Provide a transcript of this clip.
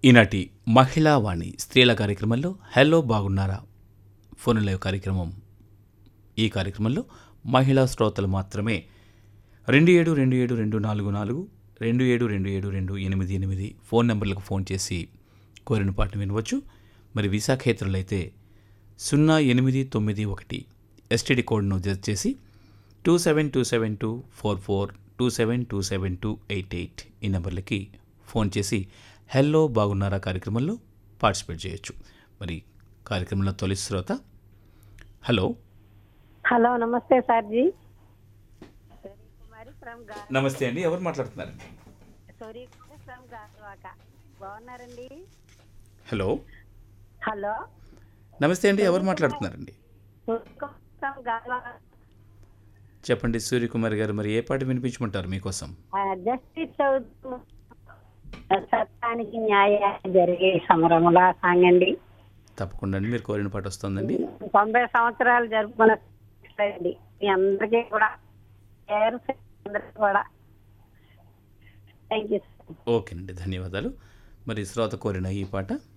ఈనాటి మహిళా వాణి స్త్రీల కార్యక్రమంలో హలో బాగున్నారా ఫోన్ లైవ్ కార్యక్రమం ఈ కార్యక్రమంలో మహిళా శ్రోతలు మాత్రమే రెండు ఏడు రెండు ఏడు రెండు నాలుగు నాలుగు రెండు ఏడు రెండు ఏడు రెండు ఎనిమిది ఎనిమిది ఫోన్ నెంబర్లకు ఫోన్ చేసి కోరిన పాటను వినవచ్చు మరి విశాఖేతరులు అయితే సున్నా ఎనిమిది తొమ్మిది ఒకటి ఎస్టీడీ కోడ్ను జత చేసి two seven two seven two four four two seven two seven two eight eight ఈ నెంబర్లకి ఫోన్ చేసి హెల్లో బాగున్నారా కార్యక్రమంలో పార్టిసిపేట్ చేయొచ్చు మరి కార్యక్రమంలో తొలి శ్రోత హలో హలో నమస్తే సార్జీ సూర్యకుమారి ఫ్రమ్ గా నమస్తే అండి ఎవరు మాట్లాడుతున్నారండి సూర్యకుమారి ఫ్రమ్ గాజువాక బాగున్నారండి హలో హలో నమస్తే అండి ఎవరు మాట్లాడుతున్నారండి సూర్యకుమారి ఫ్రమ్ గాజువాక చెప్పండి సూర్యకుమార్ గారు మరి ఏ పాట వినిపించమంటారు మీకోసం జస్టిస్ చౌదరి సత్యానికి న్యాయాన్ని జరిగే సమరములా సాంగండి తప్పకుండా అండి మీరు కోరిన పాట వస్తుందండి తొంభై సంవత్సరాలు జరుపుకున్న మీ అందరికీ కూడా పేరు అందరికీ కూడా థ్యాంక్ యూ ఓకేనండి ధన్యవాదాలు మరి శ్రోత కోరిన ఈ పాట